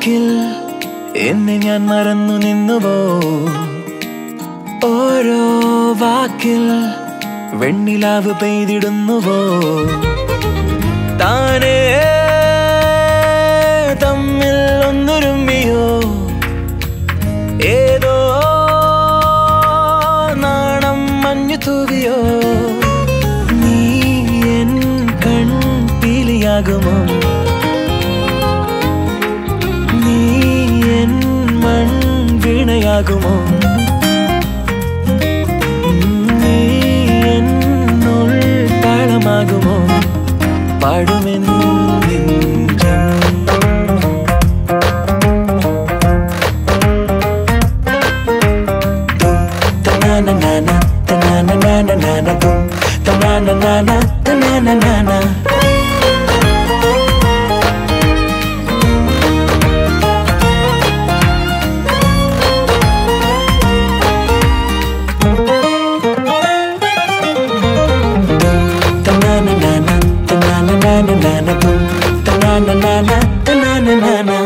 വാക്കിൽ എന്നെ ഞാൻ മറന്നു നിന്നുവോ ഓരോ വാക്കിൽ വെണ്ണിലാവ് പെയ്തിടുന്നുവോ താനേ തമ്മിൽ ഒന്നുരുമ്മിയോ ഏതോ നാണം മഞ്ഞു തൂവിയോ നീ എൻ കൺപീലിയാകുമോ നീ എൻ മൺ വീണയാകുമോ നീ എന്നുൾ താളമാകുമോ പാടുമെന്നും Ta-na-na-na-na, ta-na-na-na-na-na, boom. Ta-na-na-na-na, ta-na-na-na-na. Ta-na-na-na-na, ta-na-na-na-na-na, boom. Ta-na-na-na-na, ta-na-na-na-na.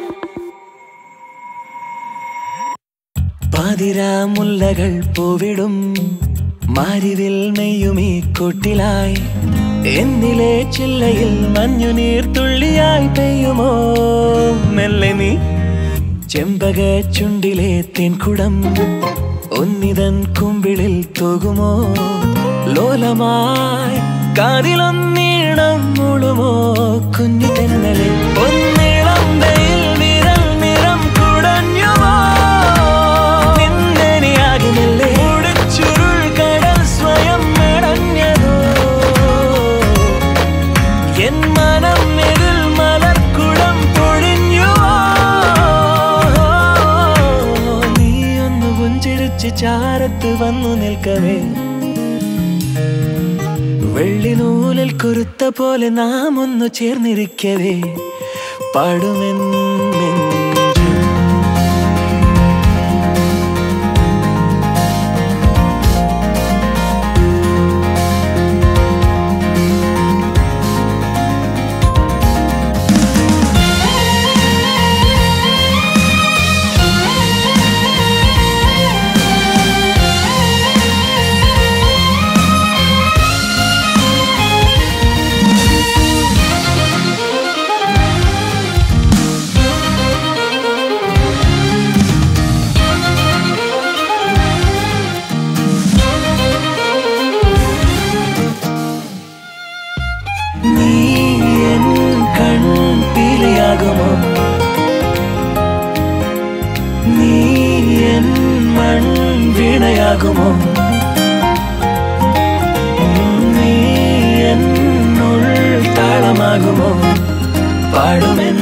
പാതിരാമുല്ലകൾ പൂവിടും മാരിവിൽ നെയ്യുമീ കൊട്ടിലായി എന്നിലെ ചില്ലയിൽ മഞ്ഞുനീർ തുള്ളിയായി പെയ്യുമോ മെല്ലെ നീ ചെമ്പക ചുണ്ടിലെ തേൻകുടം ഒന്നിതൻ കുമ്പിളിൽ തൂകുമോ ലോലമായി കാതിലൊന്നീണം മുളുമോ കുഞ്ഞു തെന്നലെ ഒന്നിളം വെയിൽ വിരൽ നിറം കുടഞ്ഞുമോ നിന്നെനിയാകുന്നില്ലേ ചുരുൾ കടൽ സ്വയം മെടഞ്ഞതോ എൻ മനം എതിൽ മലർക്കുടം പൊഴിഞ്ഞുവോ നീ ഒന്ന് പുഞ്ചിരിച്ച് ചാരത്ത് വന്നു നിൽക്കവേ വെള്ളിനൂലിൽ കുരുത്ത പോലെ നാം ഒന്ന് ചേർന്നിരിക്കവേ പാടുമെന്നും നീ എൻ കൺപീലിയാകുമോ നീ എൻ മൺ വീണയാകുമോ നീ എന്നുൾ താളമാകുമോ പാടുമെൻ